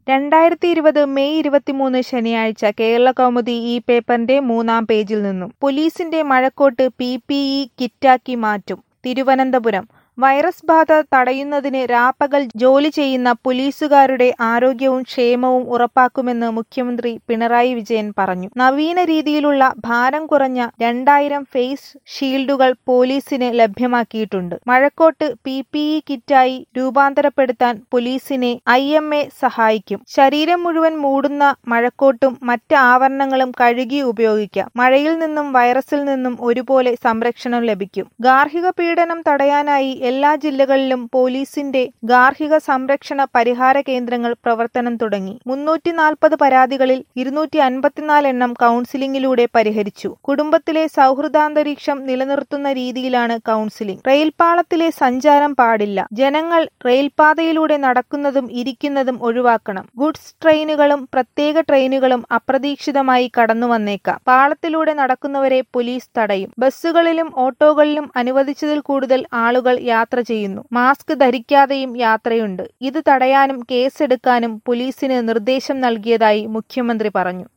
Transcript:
രണ്ടായിരത്തി ഇരുപത് മെയ് ഇരുപത്തിമൂന്ന് ശനിയാഴ്ച കേരളകൗമുദി ഈ പേപ്പറിന്റെ മൂന്നാം പേജിൽ നിന്നും പോലീസിന്റെ മഴക്കോട്ട് പി പി ഇ കിറ്റാക്കി മാറ്റും തിരുവനന്തപുരം വൈറസ് ബാധ തടയുന്നതിന് രാപ്പകൽ ജോലി ചെയ്യുന്ന പോലീസുകാരുടെ ആരോഗ്യവും ക്ഷേമവും ഉറപ്പാക്കുമെന്ന് മുഖ്യമന്ത്രി പിണറായി വിജയൻ പറഞ്ഞു നവീന രീതിയിലുള്ള ഭാരം കുറഞ്ഞ രണ്ടായിരം ഫേസ് ഷീൽഡുകൾ പോലീസിന് ലഭ്യമാക്കിയിട്ടുണ്ട് മഴക്കോട്ട് പി പി ഇ കിറ്റായി രൂപാന്തരപ്പെടുത്താൻ പോലീസിനെ ഐ എം എ സഹായിക്കും ശരീരം മുഴുവൻ മൂടുന്ന മഴക്കോട്ടും മറ്റ് ആവരണങ്ങളും കഴുകി ഉപയോഗിക്കാം മഴയിൽ നിന്നും വൈറസിൽ നിന്നും ഒരുപോലെ സംരക്ഷണം ലഭിക്കും ഗാർഹിക പീഡനം തടയാനായി എല്ലാ ജില്ലകളിലും പോലീസിന്റെ ഗാർഹിക സംരക്ഷണ പരിഹാര കേന്ദ്രങ്ങൾ പ്രവർത്തനം തുടങ്ങി മുന്നൂറ്റി നാൽപ്പത് പരാതികളിൽ ഇരുന്നൂറ്റി അൻപത്തിനാല് എണ്ണം കൗൺസിലിംഗിലൂടെ പരിഹരിച്ചു കുടുംബത്തിലെ സൗഹൃദാന്തരീക്ഷം നിലനിർത്തുന്ന രീതിയിലാണ് കൗൺസിലിംഗ് റെയിൽപാളത്തിലെ സഞ്ചാരം പാടില്ല ജനങ്ങൾ റെയിൽപാതയിലൂടെ നടക്കുന്നതും ഇരിക്കുന്നതും ഒഴിവാക്കണം ഗുഡ്സ് ട്രെയിനുകളും പ്രത്യേക ട്രെയിനുകളും അപ്രതീക്ഷിതമായി കടന്നു വന്നേക്കാം പാളത്തിലൂടെ നടക്കുന്നവരെ പോലീസ് തടയും ബസ്സുകളിലും ഓട്ടോകളിലും അനുവദിച്ചതിൽ കൂടുതൽ ആളുകൾ യാത്ര ചെയ്യുന്നു മാസ്ക് ധരിക്കാതെയും യാത്രയുണ്ട് ഇത് തടയാനും കേസെടുക്കാനും പോലീസിന് നിർദ്ദേശം നൽകിയതായി മുഖ്യമന്ത്രി പറഞ്ഞു